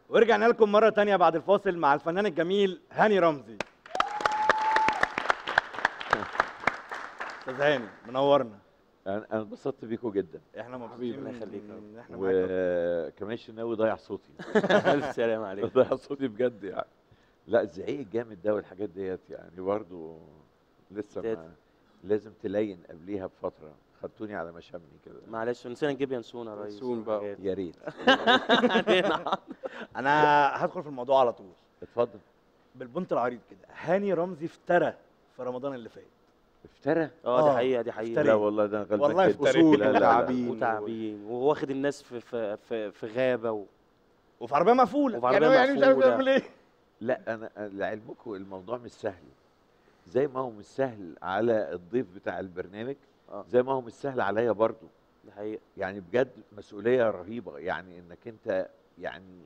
ورجعنا لكم مرة تانية بعد الفاصل مع الفنان الجميل هاني رمزي استاذ هاني منورنا انا انا انبسطت بيكم جدا احنا مبسوطين الله يخليك يا ان احنا معاك وكمان الشناوي ضيع صوتي الف سلام عليك ضيع صوتي بجد يعني لا الزعيق الجامد ده والحاجات ديت يعني برضو لسه تات. ما لازم تلين قبليها بفتره خدتوني على مشامي كده معلش نسينا نجيب ينسون يا ريس ينسون بقى. والحاجات. يا ريت انا هدخل في الموضوع على طول اتفضل بالبنط العريض كده هاني رمزي افترى في رمضان اللي فات افترى اه دي آه، حقيقه دي حقيقه لا والله ده انا غلطان والله جدا. افتريت. اصول لا، لا، لا. وتعابين وتعبين وهو واخد الناس في في في, في غابه و... وفي عربية مقفولة وفي عربية يعني هو يعني مش عارف مقفولة. يعمل ايه لا انا لعلمكم الموضوع مش سهل زي ما هو مش سهل على الضيف بتاع البرنامج آه. زي ما هو مش سهل عليا برضو دي حقيقه يعني بجد مسؤوليه رهيبه يعني انك انت يعني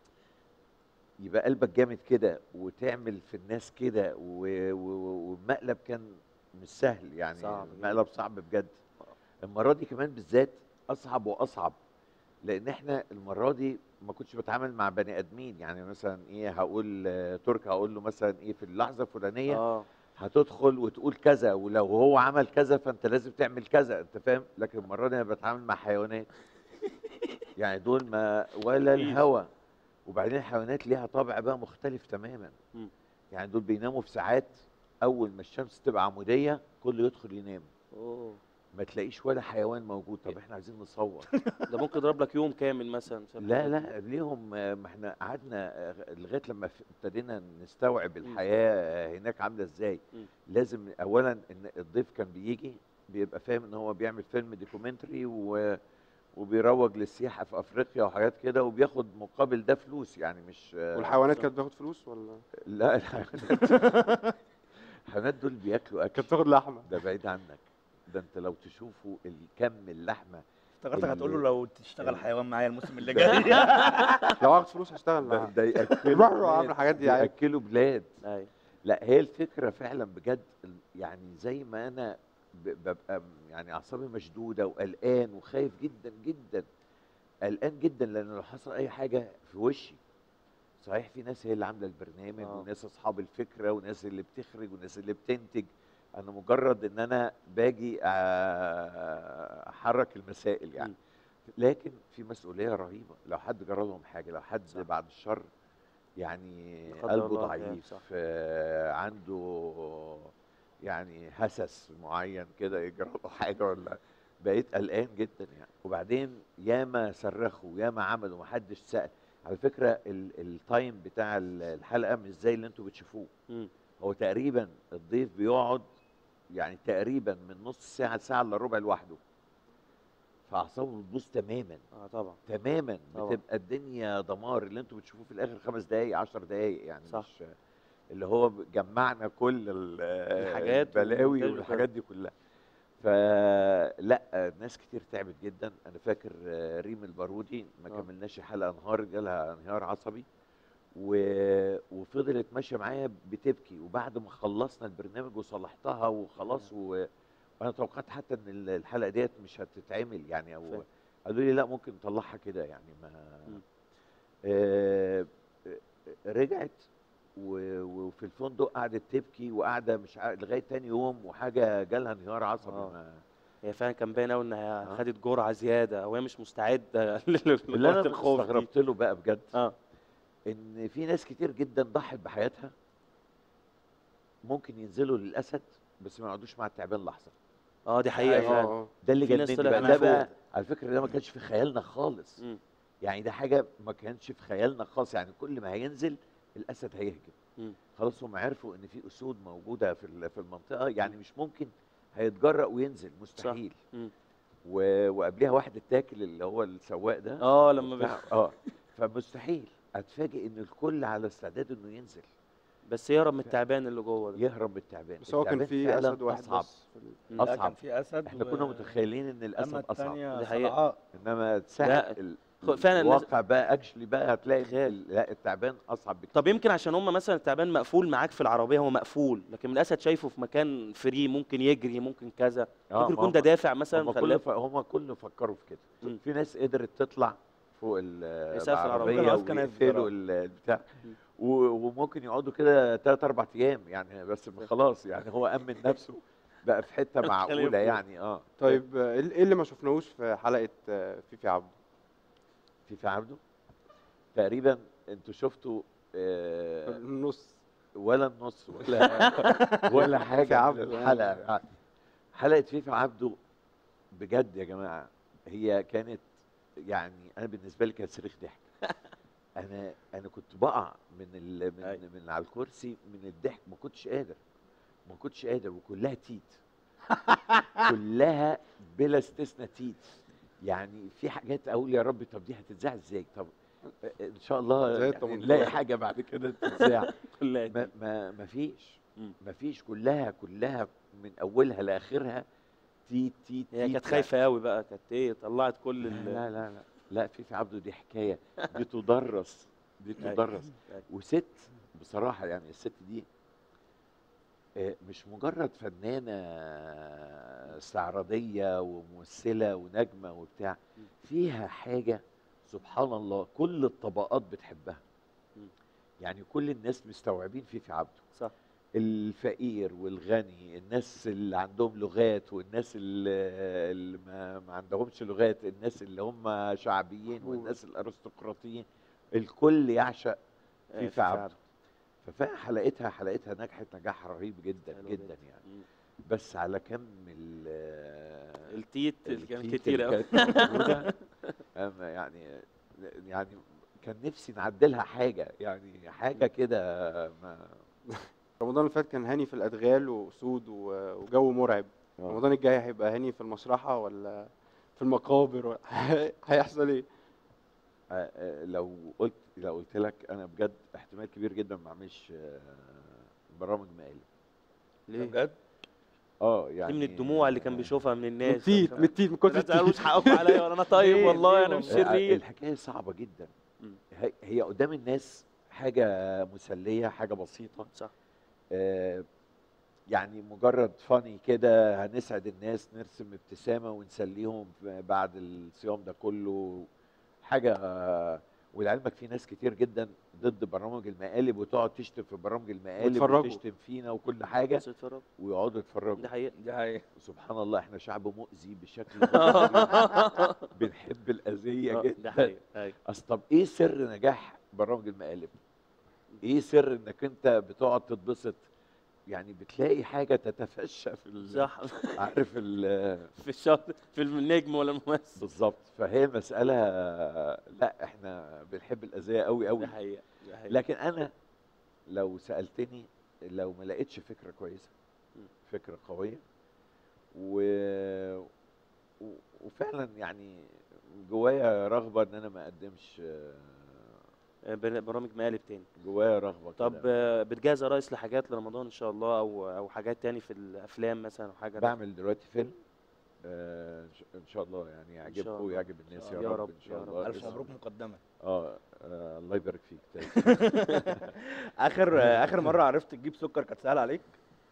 يبقى قلبك جامد كده وتعمل في الناس كده و- و- والمقلب كان مش سهل يعني صعب جداً. مقلب صعب بجد المره دي كمان بالذات اصعب واصعب لان احنا المره دي ما كنتش بتعامل مع بني ادمين يعني مثلا ايه هقول آه، ترك هقول له مثلا ايه في اللحظه الفلانيه اه هتدخل وتقول كذا ولو هو عمل كذا فانت لازم تعمل كذا انت فاهم لكن المره دي انا بتعامل مع حيوانات يعني دول ما ولا أكيد. الهوى وبعدين الحيوانات ليها طابع بقى مختلف تماما مم. يعني دول بيناموا في ساعات اول ما الشمس تبقى عموديه كله يدخل ينام اوه ما تلاقيش ولا حيوان موجود طب احنا عايزين نصور ده ممكن يضرب لك يوم كامل مثلا بسبب لا الحاجات دي. لا قبليهم آه، ما احنا قعدنا آه، لغايه لما ف- ابتدينا نستوعب الحياه آه، هناك عامله ازاي مم. لازم اولا ان الضيف كان بيجي بيبقى فاهم ان هو بيعمل فيلم دوكيومنتري و وبيروج للسياحه في افريقيا وحاجات كده وبياخد مقابل ده فلوس يعني مش آه، والحيوانات كانت بتاخد فلوس ولا لا الحيوانات الحيوانات دول بياكلوا اكل كانت بتاخد لحمه ده بعيد عنك ده انت لو تشوفوا الكم اللحمه افتكرتك هتقول له لو تشتغل ال- حيوان معايا الموسم اللي جاي لو هاخد فلوس هشتغل ده, معاه ده ياكلوا روحوا بلاد. اعملوا الحاجات دي عادي ياكلوا بلاد ايوه لا هي الفكره فعلا بجد ال- يعني زي ما انا ب- ببقى م- يعني اعصابي مشدوده وقلقان وخايف جدا جدا قلقان جدا لان لو حصل اي حاجه في وشي صحيح في ناس هي اللي عامله البرنامج آه. وناس اصحاب الفكره وناس اللي بتخرج وناس اللي بتنتج انا مجرد ان انا باجي آه، احرك المسائل يعني لكن في مسؤوليه رهيبه لو حد جرى لهم حاجه لو حد صح. بعد الشر يعني لا قدر قلبه الله، ضعيف صح. آه، عنده يعني هسس معين كده يجرى له حاجه ولا بقيت قلقان جدا يعني وبعدين ياما صرخوا ياما عملوا محدش سأل على فكره ال- التايم بتاع ال- الحلقه مش زي اللي انتوا بتشوفوه مم. هو تقريبا الضيف بيقعد يعني تقريبا من نص ساعه لساعه الا ربع لوحده فاعصابه بتبوظ تماما اه طبعا تماما طبعا. بتبقى الدنيا دمار اللي انتوا بتشوفوه في الاخر خمس دقايق عشر دقايق يعني صح. مش اللي هو ب- جمعنا كل ال- الحاجات البلاوي والمونتاج والحاجات دي كلها فلا ناس كتير تعبت جدا انا فاكر آه، ريم البارودي ما آه. كملناش الحلقه انهار جالها انهيار عصبي و... وفضلت ماشيه معايا بتبكي وبعد ما خلصنا البرنامج وصلحتها وخلاص و... وانا توقعت حتى ان ال- الحلقه ديت مش هتتعمل يعني او فاهم. قالوا لي لا ممكن نطلعها كده يعني ما مم. آه آه، رجعت و- وفي الفندق قعدت تبكي وقاعده مش عارف لغايه تاني يوم وحاجه جالها انهيار عصبي آه. ما هي فعلا كان باين قوي انها آه. خدت جرعه زياده او هي مش مستعده اللي لجرعه انا الخوف دي استغربت له بقى بجد اه ان في ناس كتير جدا ضحت بحياتها ممكن ينزلوا للاسد بس ما يقعدوش مع التعبان لحظه اه دي حقيقه اه فعلا اه ده اللي في ناس جنني طلعت بقى ده فوق. بقى على فكره ده ما كانش في خيالنا خالص مم. يعني ده حاجه ما كانش في خيالنا خالص يعني كل ما هينزل الاسد هيهجم مم. خلاص هم عرفوا ان في اسود موجوده في ال- في المنطقه يعني مش ممكن هيتجرأ وينزل مستحيل مم. و... وقبلها واحد اتاكل اللي هو السواق ده اه لما بي... بتاع- اه فمستحيل اتفاجئ ان الكل على استعداد انه ينزل بس يهرب من التعبان اللي جوه ده يهرب من التعبان بس هو كان التعبان في فعلاً اسد واحد أصعب. بس في ال- مم. لا كان اصعب في اسد احنا و- كنا متخيلين ان اما الاسد اصعب الثانيه دي حقيقة. صراعات انما لا، ساعة ال- خ- فعلاً الناس- الواقع بقى اكشلي بقى هتلاقي خيال. ال- لا التعبان اصعب بكتير طب يمكن عشان هم مثلا التعبان مقفول معاك في العربيه هو مقفول لكن الاسد شايفه في مكان فري ممكن يجري ممكن كذا آه، ممكن ما يكون ده هم- دافع مثلا هم خلاه كله ف... هم كله فكروا في كده مم. في ناس قدرت تطلع فوق ال- يسقف العربية. العربيه ممكن يقف ويقفلوا جراج. ال- البتاع و- وممكن يقعدوا كده ثلاث اربع ايام يعني بس خلاص يعني هو امن نفسه بقى في حته معقوله يفوق. يعني اه طيب آه، ايه إيه اللي ما شفناهوش في حلقه آه، فيفي عبده في في عبده تقريبا انتوا شفتوا آه النص ولا النص ولا ولا حاجه في عبده من يعني. الحلقه يعني. حلقه فيفا عبده بجد يا جماعه هي كانت يعني انا بالنسبه لي كانت صريخ ضحك انا انا كنت بقع من ال من, أيوة. من على الكرسي من الضحك ما كنتش قادر ما كنتش قادر وكلها تيت كلها بلا استثناء تيت يعني في حاجات اقول يا رب طب دي هتتذاع ازاي طب ان شاء الله زي يعني التمنتاشر. نلاقي حاجه بعد كده تتذاع كلها ما ما ما فيش مم. ما فيش كلها كلها من اولها لاخرها تيت تيت هي تيت كانت يعني. خايفه قوي بقى كانت ايه طلعت كل لا ال لا لا لا لا في في عبده دي حكايه دي تدرس دي أيوة. تدرس أيوة. وست بصراحه يعني الست دي آه، مش مجرد فنانه استعراضيه وممثله ونجمه وبتاع فيها حاجه سبحان الله كل الطبقات بتحبها مم. يعني كل الناس مستوعبين في في عبده صح الفقير والغني الناس اللي عندهم لغات والناس اللي, اللي ما, ما عندهمش لغات الناس اللي هم شعبيين والناس الارستقراطيين الكل يعشق آه، في في في عبده عبده. ففعلا حلقتها حلقتها نجحت نجاح رهيب جدا حلو جدا جدا. يعني مم. بس على كم ال التيت اللي كان التيت كتير اللي قوي كانت موجودة، أما يعني يعني كان نفسي نعدلها حاجه يعني حاجه كده ما رمضان اللي فات كان هاني في الادغال واسود و- وجو مرعب رمضان الجاي هيبقى هاني في المسرحه ولا في المقابر ولا هيحصل ايه آه، آه، لو قلت لو قلت لك انا بجد احتمال كبير جدا ما اعملش آه، برامج مقالب ليه بجد اه دي يعني من الدموع اللي كان بيشوفها من من الناس التيت من التيت من كتر ما تسالوش التيت حقكم عليا ولا انا طيب ليه؟ والله ليه انا مش والله؟ آه، شرير الحكايه صعبه جدا مم. هي- هي قدام الناس حاجه مسليه حاجه بسيطه صح آه، يعني مجرد فاني كده هنسعد الناس نرسم ابتسامه ونسليهم بعد الصيام ده كله حاجه آه، ولعلمك في ناس كتير جدا ضد برامج المقالب وتقعد تشتم في برامج المقالب ويتفرجوا. وتشتم فينا وكل حاجه بس اتفرج ويقعدوا يتفرجوا دي حقيقه دي حقيقة سبحان الله احنا شعب مؤذي بشكل مؤذي. بنحب الاذيه آه، دي جدا حقيقه أيوة. اصل طب ايه سر نجاح برامج المقالب ايه سر انك انت بتقعد تتبسط يعني بتلاقي حاجه تتفشى في ال- صح عارف ال- في الشاطئ في النجم ولا الممثل بالظبط فهي مساله لا احنا بنحب الاذيه قوي قوي دي حقيقه دي حقيقه لكن انا لو سالتني لو ما لقيتش فكره كويسه مم. فكره قويه و... و... وفعلا يعني جوايا رغبه ان انا ما اقدمش آه، بر- برامج مقالب تاني جوايا رغبه طب كده. آه، بتجهز يا ريس لحاجات لرمضان ان شاء الله او او حاجات تاني في الافلام مثلا او حاجه بعمل دلوقتي فيلم آه، إن شاء- ان شاء الله يعني شاء يعجبكم الله. ويعجب الناس يا, يا رب, رب، ان شاء يا رب. الله الف اسمه- مبروك مقدما اه آه، الله يبارك فيك اخر اخر مره عرفت تجيب سكر كانت سهله عليك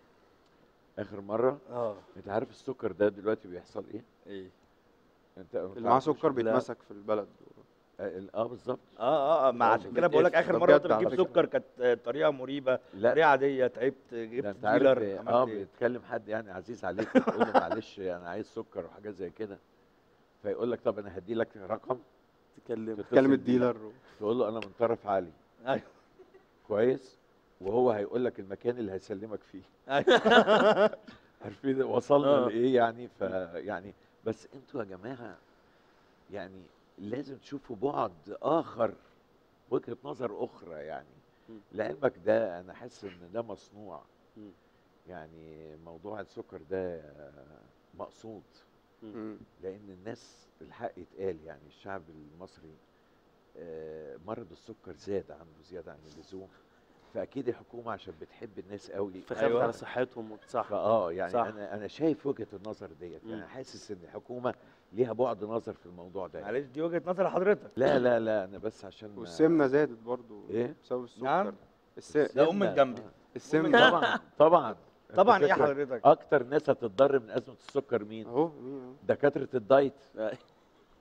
اخر مره اه انت عارف السكر ده دلوقتي بيحصل ايه ايه انت ما اللي معاه تعرفوش؟ سكر بيتمسك في البلد اه ال- آه، بالظبط اه اه اه ما عشان كده بقول لك اخر ده مره بجد انت على بتجيب فكرة. سكر كانت آه، طريقه مريبه لا طريقه عاديه تعبت ده جبت انت عارف ديلر إيه، اه عملت ايه بيتكلم حد يعني عزيز عليك تقول له معلش انا عايز سكر وحاجات زي كده فيقول لك طب انا هدي لك رقم تتكلم تتصل تكلم بيه. الديلر تقول له انا من طرف علي ايوه كويس وهو هيقول لك المكان اللي هيسلمك فيه ايوه عارفين وصلنا آه. لايه يعني فيعني بس انتوا يا جماعه يعني لازم تشوفوا بعد اخر وجهه نظر اخرى يعني مم. لعلمك ده انا حاسس ان ده مصنوع مم. يعني موضوع السكر ده مقصود مم. لان الناس الحق يتقال يعني الشعب المصري آه، مرض السكر زاد عنده زياده عن اللزوم فاكيد الحكومه عشان بتحب الناس قوي فخافت أيوة. على صحتهم صح فاه يعني صح. انا انا شايف وجهه النظر ديت مم. يعني حاسس ان الحكومه ليها بعد نظر في الموضوع ده معلش دي وجهه نظر حضرتك لا لا لا انا بس عشان والسمنه زادت برضو إيه؟ بسبب السكر نعم. الس... ده ام السمنة. الجنبي السمنه طبعا طبعا أنت طبعا ايه فاكر حضرتك اكتر ناس هتتضرر من ازمه السكر مين اهو مين أهو. دكاتره الدايت أيوة.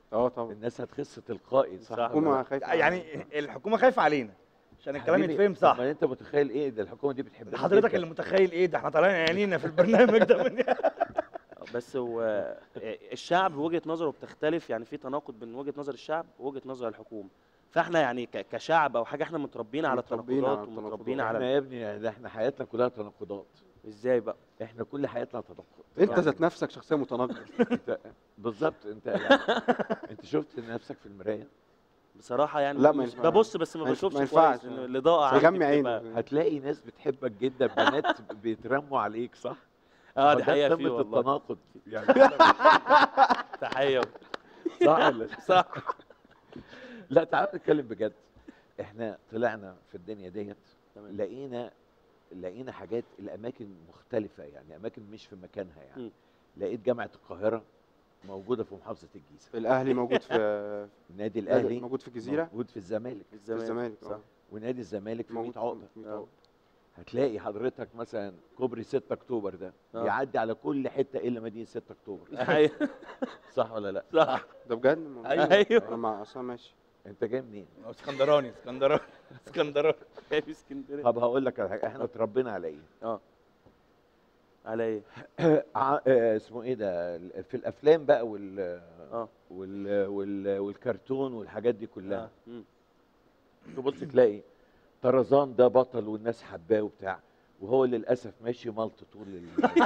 اه طبعا الناس هتخس تلقائي صح صح. ولا الحكومه لا؟ خايفه يعني الحكومه خايفه علينا عشان الكلام حبيبي، يتفهم صح طب ما انت متخيل ايه ده الحكومه دي بتحبنا حضرتك جداً. اللي متخيل ايه ده احنا طالعين عينينا في البرنامج ده من بس هو الشعب وجهه نظره بتختلف يعني في تناقض بين وجهه نظر الشعب ووجهه نظر الحكومه فاحنا يعني ك- كشعب او حاجه احنا متربيين على متربيين على التناقضات ومتربيين التناقضات. على احنا يا ابني ده احنا حياتنا كلها تناقضات ازاي بقى احنا كل حياتنا تناقض انت ذات نفسك شخصيه متناقضه انت بالظبط انت يعني انت شفت نفسك في المرايه بصراحه يعني لا، ما مش- ينفع- ببص بس ما ما ينفع- بشوفش ما كويس ينفعش. إنه الاضاءه عندي بيغمي بتبقى- عينه هتلاقي ناس بتحبك جدا بنات بيترموا عليك صح؟ اه دي ده حقيقه قمة فيه والله التناقض يعني تحيه صح ولا لا؟ صح لا تعال نتكلم بجد احنا طلعنا في الدنيا ديت تمام. لقينا لقينا حاجات الاماكن مختلفه يعني اماكن مش في مكانها يعني م. لقيت جامعه القاهره موجوده في محافظه الجيزه الاهلي موجود في النادي الاهلي موجود في الجزيره موجود في الزمالك في الزمالك صح اه ونادي الزمالك في 100 موجود عقده في 100 آه. عقدة. هتلاقي حضرتك مثلا كوبري 6 اكتوبر ده آه. بيعدي على كل حته الا مدينه 6 اكتوبر ايوه صح ولا لا صح ده بجد الموضوع؟ أيوة. ايوه انا مع اصلا ماشي انت جاي منين اسكندراني اسكندراني اسكندراني في اسكندريه طب هقول لك على حاجه احنا اتربينا على ايه اه على ايه ع- آه، اسمه ايه ده ال- في الافلام بقى وال اه وال وال والكرتون والحاجات دي كلها آه. مم. تبص تلاقي طرزان ده بطل والناس حباه وبتاع وهو للاسف ماشي ملط طول ال...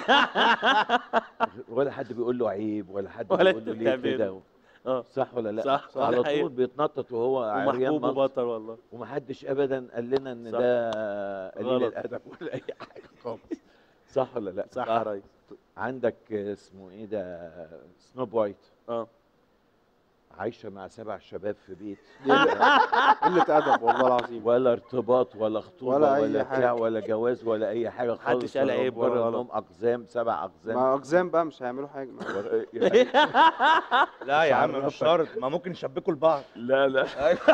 ولا حد بيقول له عيب ولا حد ولا بيقول له انت ليه بتعمله. كده اه صح ولا لا صح، صح، على ده حقيقي. طول بيتنطط وهو عريان ومحبوب ملط وبطل والله ومحدش ابدا قال لنا ان صح. ده قليل غلط. الادب ولا اي حاجه خالص صح ولا لا صح يا ريس عندك اسمه ايه ده سنوب وايت اه عايشه مع سبع شباب في بيت دي قله ادب والله العظيم ولا ارتباط ولا خطوبه ولا ولا, أي ولا حاجة. بتاع ولا جواز ولا اي حاجه محدش خالص قال ولا عيب ولا مجرد غلط. انهم اقزام سبع اقزام مع اقزام بقى مش هيعملوا حاجه ور- يعني لا يا عم عرفك. مش شرط ما ممكن يشبكوا لبعض لا لا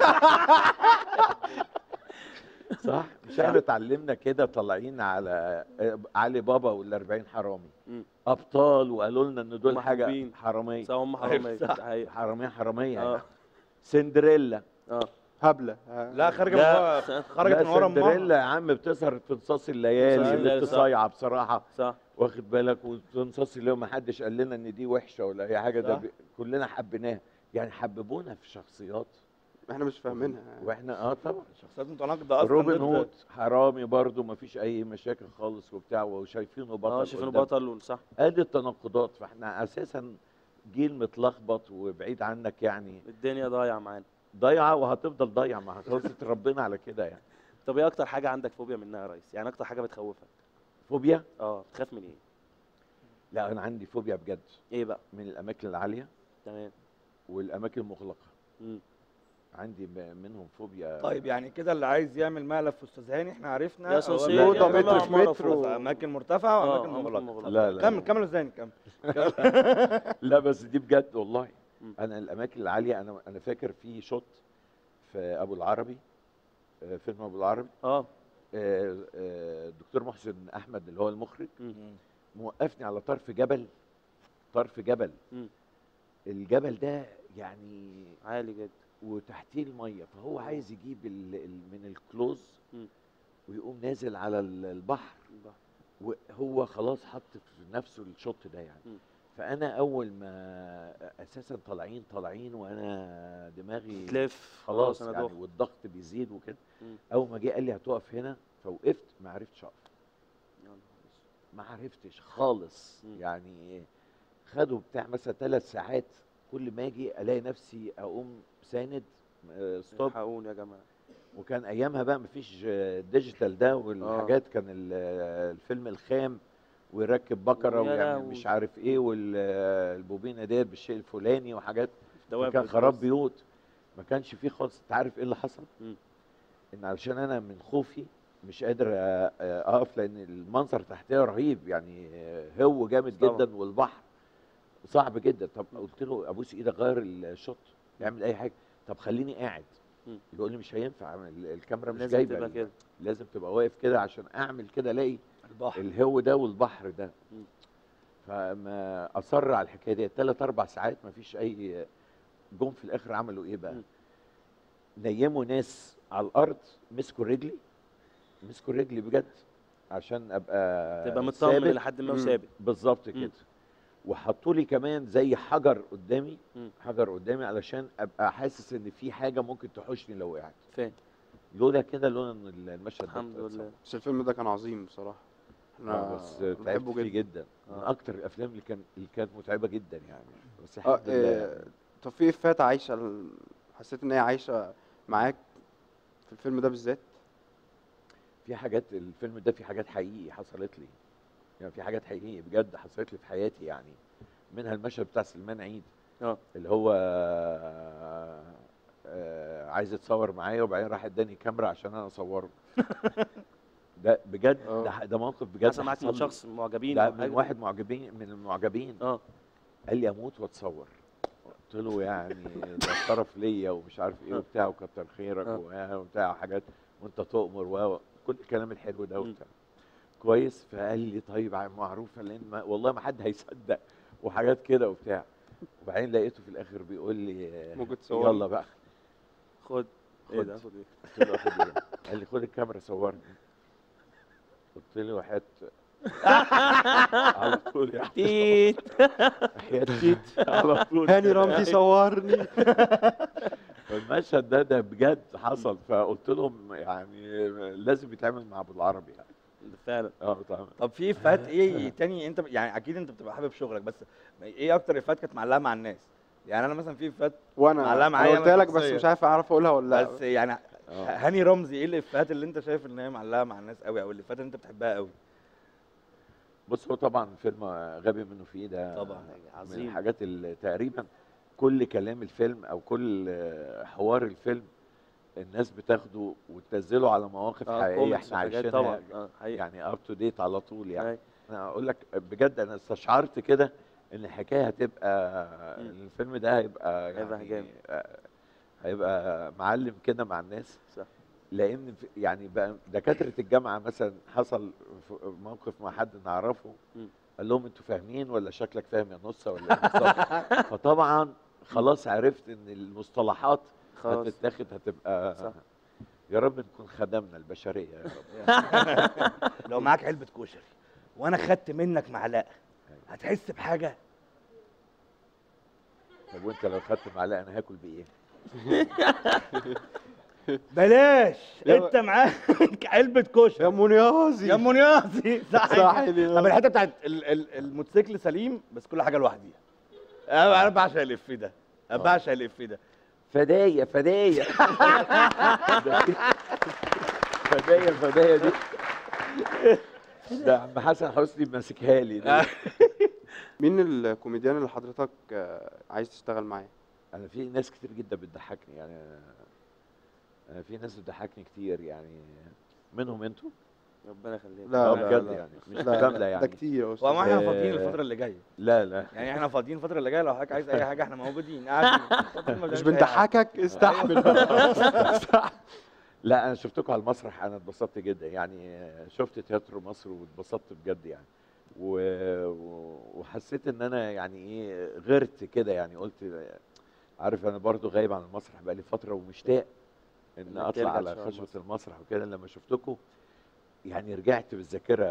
صح مش احنا اتعلمنا كده طالعين على علي بابا وال 40 حرامي مم. ابطال وقالوا لنا ان دول حاجه محبوبين. حراميه صح هم حراميه صح. ده حقيقي حراميه حراميه يعني. اه سندريلا اه هبله آه. لا خارجه من لا، ورا س- خرجت لا من ورا سندريلا امها يا عم بتسهر في نصاص نصاص الليالي الليالي، اللي صح. صايعه بصراحه صح واخد بالك ونصاص اللي ما حدش قال لنا ان دي وحشه ولا اي حاجه ده صح. ب... كلنا حبيناها يعني حببونا في شخصيات احنا مش فاهمينها واحنا اه طبعا شخصيات متناقضه اصلا روبن ضد- هود حرامي برضو ما فيش اي مشاكل خالص وبتاع وشايفينه بطل اه شايفينه قدام. بطل صح ادي التناقضات فاحنا اساسا جيل متلخبط وبعيد عنك يعني الدنيا ضايعه معانا ضايعه وهتفضل ضايعه ما خلاص اتربينا على كده يعني طب ايه اكتر حاجه عندك فوبيا منها يا ريس يعني اكتر حاجه بتخوفك فوبيا اه تخاف من ايه لا انا عندي فوبيا بجد ايه بقى من الاماكن العاليه تمام والاماكن المغلقه مم. عندي ب- منهم فوبيا طيب يعني كده اللي عايز يعمل مقلب في استاذ هاني احنا عرفنا يا هو سوسيه بيعمل موضة مقلب متر في مرة متر فوق، و- اماكن مرتفعه اه واماكن أماكن مغلقه مغلقة. لا لا كمل كمل ازاي كمل لا بس دي بجد والله مم. انا الاماكن العاليه انا انا فاكر في شوت في ابو العربي آه، فيلم ابو العربي اه آه، آه، الدكتور محسن احمد اللي هو المخرج مم. موقفني على طرف جبل طرف جبل مم. الجبل ده يعني عالي جدا وتحتيه الميه فهو عايز يجيب ال ال من الكلوز مم. ويقوم نازل على ال- البحر وهو خلاص حط في نفسه الشوت ده يعني مم. فانا اول ما اساسا طالعين طالعين وانا دماغي تلف خلاص انا يعني دخت. والضغط بيزيد وكده مم. اول ما جه قال لي هتقف هنا فوقفت ما عرفتش اقف يا نهار أسود. ما عرفتش خالص مم. يعني خدوا بتاع مثلا ثلاث ساعات كل ما اجي الاقي نفسي اقوم ساند آه، ستوب الحقوني يا جماعه وكان ايامها بقى مفيش آه، ديجيتال ده والحاجات كان ال- آه، الفيلم الخام ويركب بكره يا ويعمل لهوي. مش عارف ايه والبوبينه ديت بالشيء الفلاني وحاجات دواب كان بس. خراب بيوت ما كانش فيه خالص انت عارف ايه اللي حصل؟ مم. ان علشان انا من خوفي مش قادر آه، آه، اقف لان المنظر تحتيه رهيب يعني آه، هو جامد طبعا. جدا والبحر صعب جدا طب قلت له ابوس ايدك غير الشوت اعمل اي حاجه طب خليني قاعد مم. يقول لي مش هينفع ال- الكاميرا مش لازم جايبه تبقى ال- كده لازم تبقى واقف كده عشان اعمل كده الاقي البحر الهو ده والبحر ده مم. فما اصر على الحكايه دي ثلاث اربع ساعات ما فيش اي جم في الاخر عملوا ايه بقى مم. نيموا ناس على الارض مسكوا رجلي مسكوا رجلي بجد عشان ابقى تبقى مطمن ثابت. لحد ما مم. وثابت بالظبط مم. كده وحطوا لي كمان زي حجر قدامي مم. حجر قدامي علشان ابقى حاسس ان في حاجه ممكن تحوشني لو وقعت فاهم لولا كده لولا ان المشهد ده الحمد اتصور. لله بس الفيلم ده كان عظيم بصراحه آه بس تعبت بحبه فيه جدا جدا من آه. اكتر الافلام اللي كان اللي كانت متعبه جدا يعني بس اه الحمد لله آه، يعني. طب في افات عايشه ال- حسيت ان هي عايشه معاك في الفيلم ده بالذات في حاجات الفيلم ده في حاجات حقيقي حصلت لي يعني في حاجات حقيقيه بجد حصلت لي في حياتي يعني منها المشهد بتاع سلمان عيد اه اللي هو آه، عايز يتصور معايا وبعدين راح اداني كاميرا عشان انا اصوره ده بجد آه. ده, ده موقف بجد حصل معاك من حصل لي. شخص معجبين ده أو من حاجة؟ واحد معجبين من المعجبين اه قال لي اموت واتصور قلت له يعني ده شرف ليا ومش عارف ايه آه. وبتاع وكتر خيرك آه. و- وبتاع حاجات وانت تؤمر و كل الكلام الحلو ده مم. وبتاع كويس فقال لي طيب ع- معروفه لان ما والله ما حد هيصدق وحاجات كده وبتاع وبعدين لقيته في الاخر بيقول لي آه، ممكن تصورني؟ يلا بقى خد ايه خد. ده خد ايه قلت له اخد ايه قال لي خد الكاميرا صورني قلت له وحياة على طول يعني تيت وحياة تيت على طول هاني كده. رمزي صورني المشهد ده ده بجد حصل فقلت لهم يعني لازم يتعمل مع ابو العربي يعني فعلا اه طبعا طب في افات ايه تاني انت يعني اكيد انت بتبقى حابب شغلك بس ايه اكتر افات كانت معلقه مع الناس يعني انا مثلا في افات وانا معلقة انا معايا قلت أنا لك بس شخصياً. مش عارف اعرف اقولها ولا بس لا يعني آه. هاني رمزي ايه الافات اللي انت شايف ان هي معلقه مع الناس قوي او الافات اللي انت بتحبها قوي بص هو طبعا فيلم غبي منه فيه ده طبعا من عظيم الحاجات اللي تقريبا كل كلام الفيلم او كل حوار الفيلم الناس بتاخده وتنزله على مواقف اه حقيقيه كوميكس احنا وحاجات عايشينها طبعا اه حقيقي يعني اب تو ديت على طول يعني أي. انا اقول لك بجد انا استشعرت كده ان الحكايه هتبقى مم. الفيلم ده هيبقى هيبقى يعني جامد. آه، هيبقى معلم كده مع الناس صح. لان في- يعني بقى دكاتره الجامعه مثلا حصل ف- موقف مع حد نعرفه مم. قال لهم انتوا فاهمين ولا شكلك فاهم يا نصه ولا ايه بالظبط فطبعا خلاص عرفت ان المصطلحات خلاص هتتاخد هتبقى صح. يا رب نكون خدمنا البشريه يا رب لو معاك علبه كشري وانا خدت منك معلقه هتحس بحاجه طب وانت لو خدت معلقه انا هاكل بايه؟ بلاش يا- انت معاك علبه يا كشري منيازي يا منيازي صح صح طب الحته بتاعت ال- ال- الموتوسيكل سليم بس كل حاجه لوحديها انا أنا بعشق الافيه ده أنا آه. بعشق الافيه ده فداية فداية فداية فداية دي ده عم حسن حسني ماسكها لي دي. مين الكوميديان اللي حضرتك آه، عايز تشتغل معاه انا في ناس كتير جدا بتضحكني يعني انا في ناس بتضحكني كتير يعني منهم انتوا ربنا يخليك لا، آه لا، بجد لا. يعني مش لا، مجاملة ده يعني كتير يا أستاذ. وما احنا آه. فاضيين الفتره اللي جايه لا لا يعني احنا فاضيين الفتره اللي جايه لو حضرتك عايز اي حاجه احنا موجودين قاعدين مش بنضحكك استحمل لا انا شفتكم على المسرح انا اتبسطت جدا يعني شفت تياترو مصر واتبسطت بجد يعني و... و- وحسيت ان انا يعني ايه غيرت كده يعني قلت عارف انا برضو غايب عن المسرح بقالي فتره ومشتاق ان إنك اطلع ترجع على تشتغل خشبه المسرح. المسرح وكده لما شفتكم يعني رجعت بالذاكره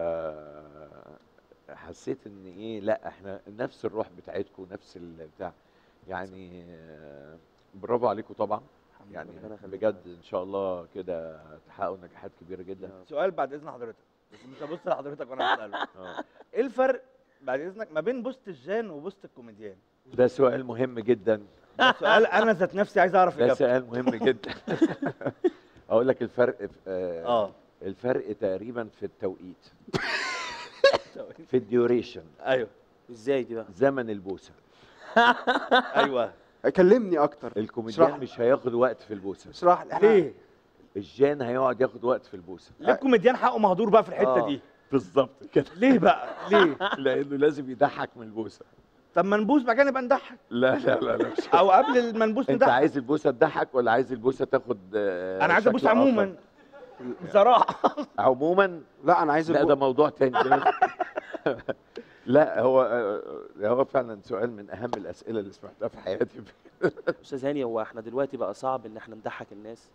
حسيت ان ايه لا احنا نفس الروح بتاعتكم نفس البتاع يعني آه، برافو عليكم طبعا يعني ربنا يخليك. بجد ان شاء الله كده تحققوا نجاحات كبيره جدا سؤال بعد اذن حضرتك بس مش هبص لحضرتك وانا بساله آه. ايه الفرق بعد اذنك ما بين بوست الجان وبوست الكوميديان ده سؤال مهم جدا ده سؤال انا ذات نفسي عايز اعرف ده اجابته سؤال مهم جدا اقول لك الفرق في آه اه الفرق تقريبا في التوقيت في الديوريشن ايوه ازاي دي بقى زمن البوسه ايوه كلمني اكتر الكوميديان اشرح. مش هياخد وقت في البوسه اشرح لي ليه؟ الجان هيقعد ياخد وقت في البوسه ليه الكوميديان حقه مهدور بقى في الحته آه. دي؟ بالظبط كده ليه بقى؟ ليه؟ لانه لازم يضحك من البوسه طب ما نبوس بعد كده نبقى نضحك لا لا لا, لا مش او قبل المنبوس انت نضحك عايز البوسه تضحك ولا عايز البوسه تاخد آه، انا عايز ابوس شكل آخر؟ عموما بصراحه عموما لا انا عايز لا البو- ده موضوع تاني ده لا هو هو فعلا سؤال من اهم الاسئله اللي سمعتها في حياتي استاذ هاني هو احنا دلوقتي بقى صعب ان احنا نضحك الناس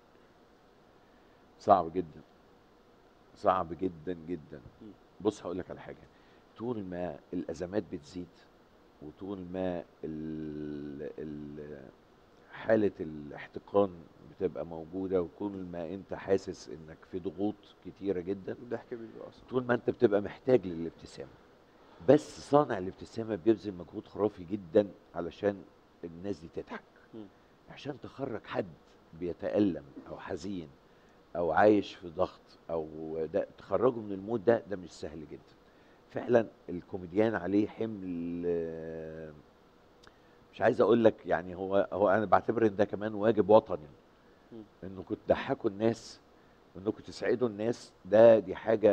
صعب جدا صعب جدا جدا مم. بص هقول لك على حاجه طول ما الازمات بتزيد وطول ما ال ال حاله الاحتقان بتبقى موجوده وطول ما انت حاسس انك في ضغوط كتيره جدا الضحك بيبقى اصلا طول ما انت بتبقى محتاج للابتسامه بس صانع الابتسامه بيبذل مجهود خرافي جدا علشان الناس دي تضحك مم. عشان تخرج حد بيتألم او حزين او عايش في ضغط او ده تخرجه من المود ده ده مش سهل جدا فعلا الكوميديان عليه حمل آه، مش عايز اقول لك يعني هو هو انا بعتبر ان ده كمان واجب وطني مم. انكم تضحكوا الناس وانكم تسعدوا الناس ده دي حاجه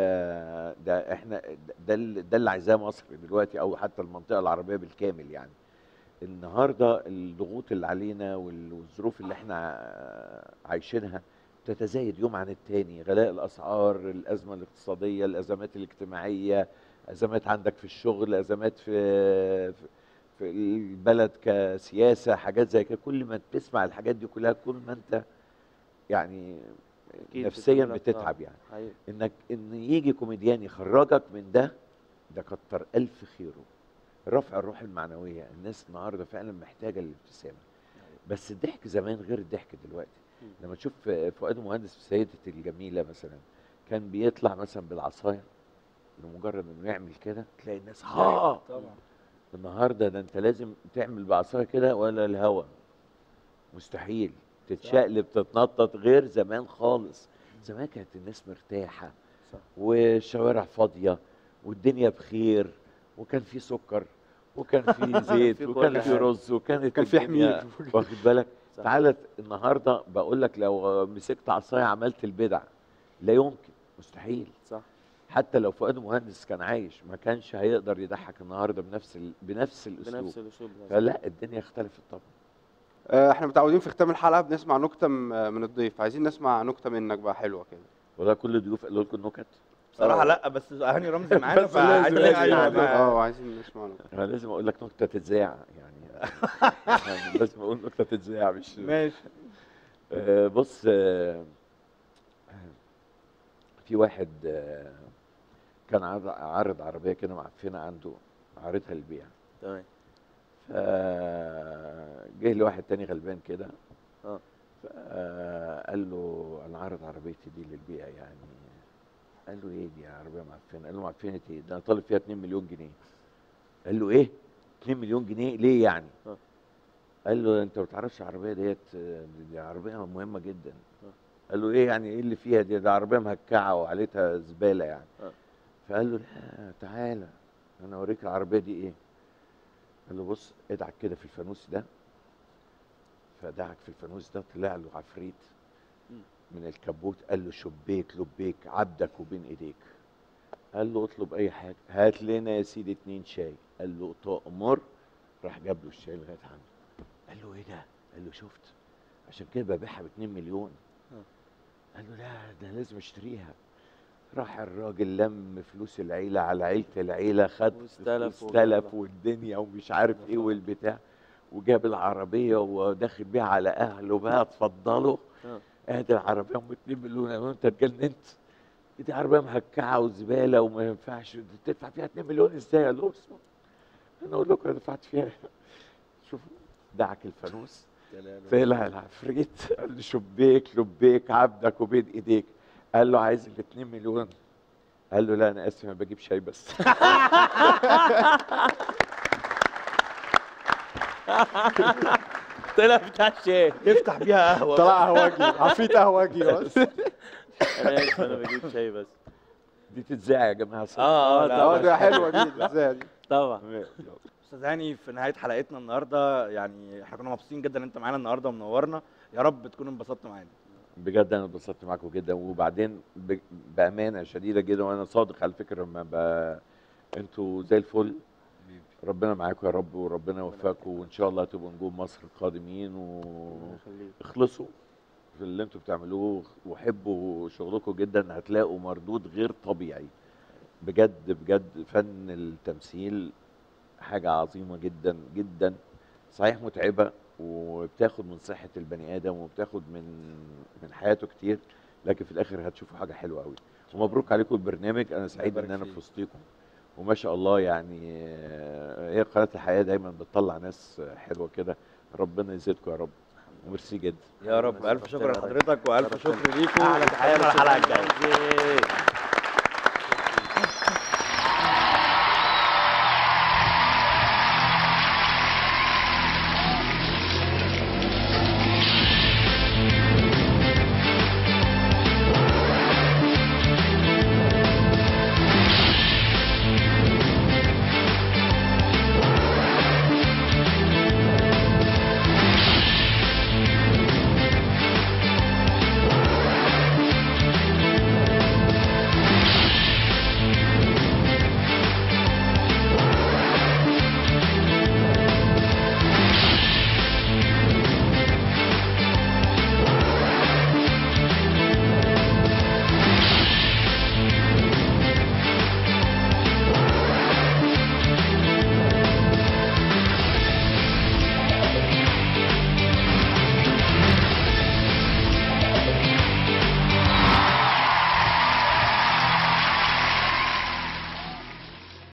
ده احنا ده اللي- ده اللي عايزاه مصر دلوقتي او حتى المنطقه العربيه بالكامل يعني النهارده الضغوط اللي علينا وال- والظروف اللي احنا عايشينها تتزايد يوم عن التاني غلاء الاسعار الازمه الاقتصاديه الازمات الاجتماعيه ازمات عندك في الشغل ازمات في في- في البلد كسياسه حاجات زي كده كل ما تسمع الحاجات دي كلها كل ما انت يعني أكيد نفسيا بتقول لك بتتعب آه. يعني حقيقي. انك ان يجي كوميديان يخرجك من ده ده كتر الف خيره رفع الروح المعنويه الناس النهارده فعلا محتاجه للابتسامه بس الضحك زمان غير الضحك دلوقتي مم. لما تشوف فؤاد المهندس في سيدة الجميلة مثلا كان بيطلع مثلا بالعصاية لمجرد انه يعمل كده تلاقي الناس ها طبعا النهارده ده انت لازم تعمل بعصايه كده ولا الهوا مستحيل تتشقلب تتنطط غير زمان خالص زمان كانت الناس مرتاحه صح. والشوارع فاضيه والدنيا بخير وكان في سكر وكان في زيت في وكان كل في حاجة. رز وكانت كان في الدنيا- حمير واخد بالك صح. تعالى النهارده بقول لك لو مسكت عصايه عملت البدع لا يمكن مستحيل صح حتى لو فؤاد مهندس كان عايش ما كانش هيقدر يضحك النهارده بنفس ال... بنفس الاسلوب بنفس الاسلوب ده. فلا الدنيا اختلفت طبعا آه، احنا متعودين في ختام الحلقه بنسمع نكته م- من الضيف عايزين نسمع نكته منك بقى حلوه كده وده كل الضيوف قالوا لكم النكت بصراحه لا بس هاني رمزي معانا بس لازم فعايزين لازم أيوة، نعمل- ما- اه عايزين نسمع نكته انا لازم اقول لك نكته تتذاع يعني يعني لازم اقول نكته تتذاع مش ماشي آه، بص آه، في واحد آه، كان عارض- عارض عربيه كده معفنه عنده عارضها للبيع تمام فجه لي واحد تاني غلبان كده اه. قال له انا عارض عربيتي دي للبيع يعني قال له ايه دي عربيه معفنه قال له معفنه ايه ده انا طالب فيها 2 مليون جنيه قال له ايه 2 مليون جنيه ليه يعني اه. قال له انت ما تعرفش العربيه ديت آه، دي عربيه مهمه جدا اه. قال له ايه يعني ايه اللي فيها دي ده عربيه مهكعه وعليتها زباله يعني اه. فقال له لا تعالى انا اوريك العربيه دي ايه قال له بص ادعك كده في الفانوس ده فدعك في الفانوس ده طلع له عفريت مم. من الكبوت قال له شبيك لبيك عبدك وبين ايديك قال له اطلب اي حاجه هات لنا يا سيدي اتنين شاي قال له تأمر راح جاب له الشاي لغايه عنده قال له ايه ده قال له شفت عشان كده ببيعها ب 2 مليون آه. قال له لا ده لازم اشتريها راح الراجل لم فلوس العيلة على عيلة العيلة خد واستلف واستلف وجاب. والدنيا ومش عارف ايه والبتاع وجاب العربية وداخل بيها على أهله بقى اتفضلوا آه. ادي العربية ام 2 مليون يا انت اتجننت دي عربية مهكعة وزبالة وما ينفعش تدفع فيها 2 مليون ازاي قال له اسمع انا اقول لكم انا دفعت فيها شوف دعك الفانوس طلع العفريت قال له شبيك لبيك عبدك وبين ايديك قال له عايز ال 2 مليون قال له لا انا اسف انا بجيب شاي بس طلع بتاع الشاي يفتح بيها قهوه طلع قهوجي عفريت قهوجي بس انا اسف انا بجيب شاي بس دي تتذاع يا جماعه صح اه لا اه بس- ده حلوه دي ازاي دي طبعا استاذ هاني في نهايه حلقتنا النهارده يعني احنا كنا مبسوطين جدا ان انت معانا النهارده ومنورنا يا رب تكون انبسطت معانا بجد انا اتبسطت معاكم جدا وبعدين ب- بامانه شديده جدا وانا صادق على فكره لما ب... انتوا زي الفل ربنا معاكم يا رب وربنا يوفقكم وان شاء الله تبقوا نجوم مصر القادمين الله يخليك واخلصوا في اللي انتوا بتعملوه وحبوا شغلكم جدا هتلاقوا مردود غير طبيعي بجد بجد فن التمثيل حاجة عظيمة جدا جدا صحيح متعبة وبتاخد من صحة البني آدم وبتاخد من من حياته كتير لكن في الآخر هتشوفوا حاجة حلوة قوي ومبروك عليكم البرنامج أنا سعيد يبارك إن أنا فيك. في وسطيكم وما شاء الله يعني آه، هي قناة الحياة دايما بتطلع ناس حلوة كده ربنا يزيدكم يا رب وميرسي جدا يا رب الف شكر شرفتنا يا ريس. لحضرتك والف شرفتنا. شكر ليكم احلى تحيه من الحلقه الجايه